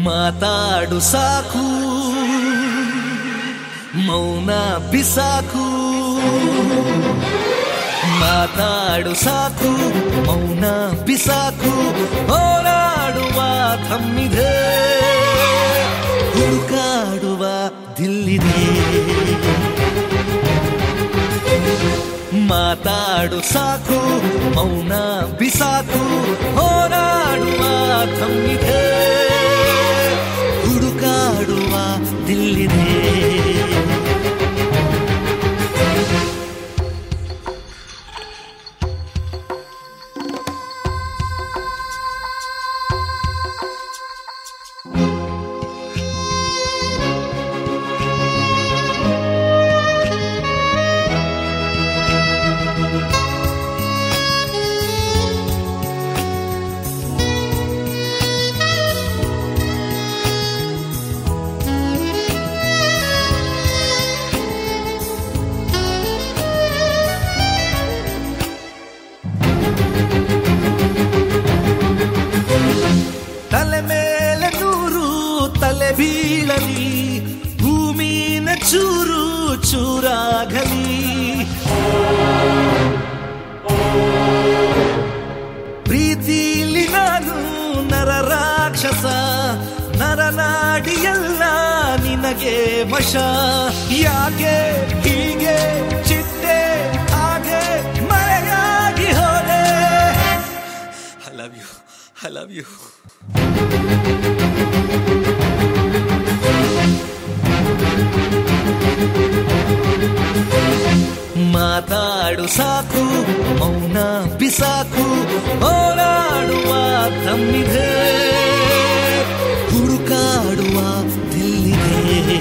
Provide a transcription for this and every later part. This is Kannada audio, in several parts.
ಮಾತಾಡು ಸಾಕು ಮೌನ ಬಿಸಾಕು ಮಾತಾಡು ಸಾಕು ಮೌನ ಬಿಸಾಕು ಹೋರಾಡುವ ತಮ್ಮಿದೆ ಹುಡುಕಾಡುವ ದಿಲ್ಲಿದೆ ಮಾತಾಡು ಸಾಕು ಮೌನ ಬಿಸಾಕು ಹೋರಾಡುವ ತಮ್ಮಿದೆ ಹುಡುಕಾಡುವ ದಿಲ್ಲಿದೆ ತಲೆ ಮೇಲೆ ನೂರು ತಲೆ ಬೀಳಲಿ ಭೂಮಿನ ಚೂರು ಚೂರಾಗಲಿ ಪ್ರೀತಿಲಿ ನಾನು ನರ ರಾಕ್ಷಸ ನರನಾಡಿಯಲ್ಲ ನಿನಗೆ ವಶ ಯಾಕೆ ಹೀಗೆ ಚಿಟ್ಟೆ ಹಾಗೆ ಮರೆಯಾಗಿ ಹೋದೆ I love you I love you ಮಾತಾಡು ಸಾಕು ಮೌನ ಬಿಸಾಕು ಹೋರಾಡುವ ತಮ್ಮಿದೆ ಹುಡುಕಾಡುವ ದಿಲ್ಲಿದೆ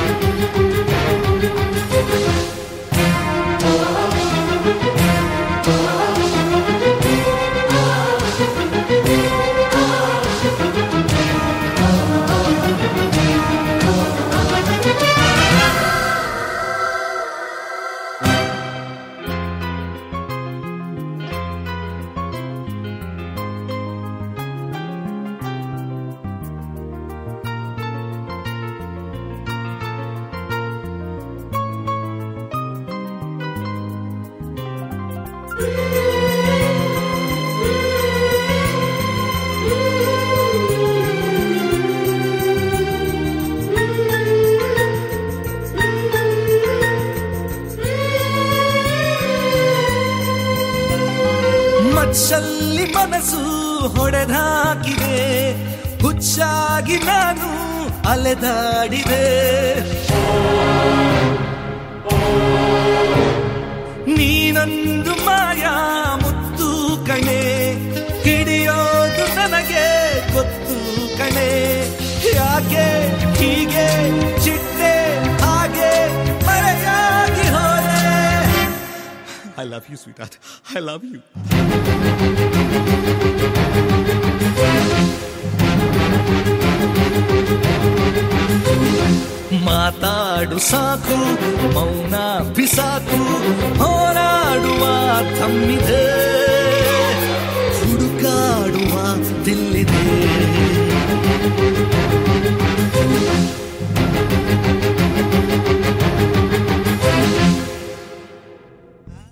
ಮಚ್ಚಲ್ಲಿ ಮನಸ್ಸು ಹೊಡೆದಾಕಿದೆ ಹುಚ್ಚಾಗಿ ನಾನು ಅಲೆದಾಡಿದೆ ನೀನೊಂದು ಮಾಯಾ ಮುತ್ತು ಕಣೆ ಹಿಡಿಯೋದು ನನಗೆ ಗೊತ್ತು ಕಣೆ ಯಾಕೆ ಹೀಗೆ ಚಿಟ್ಟೆ ಹಾಗೆ ಮರೆಯಾಗಿ ಹೋದೆ I love you sweet I love you ಮಾತಾಡು ಸಾಕು ಮೌನ ಬಿಸಾಕು ಹೋರಾಡುವ ತಮ್ಮಿದೆ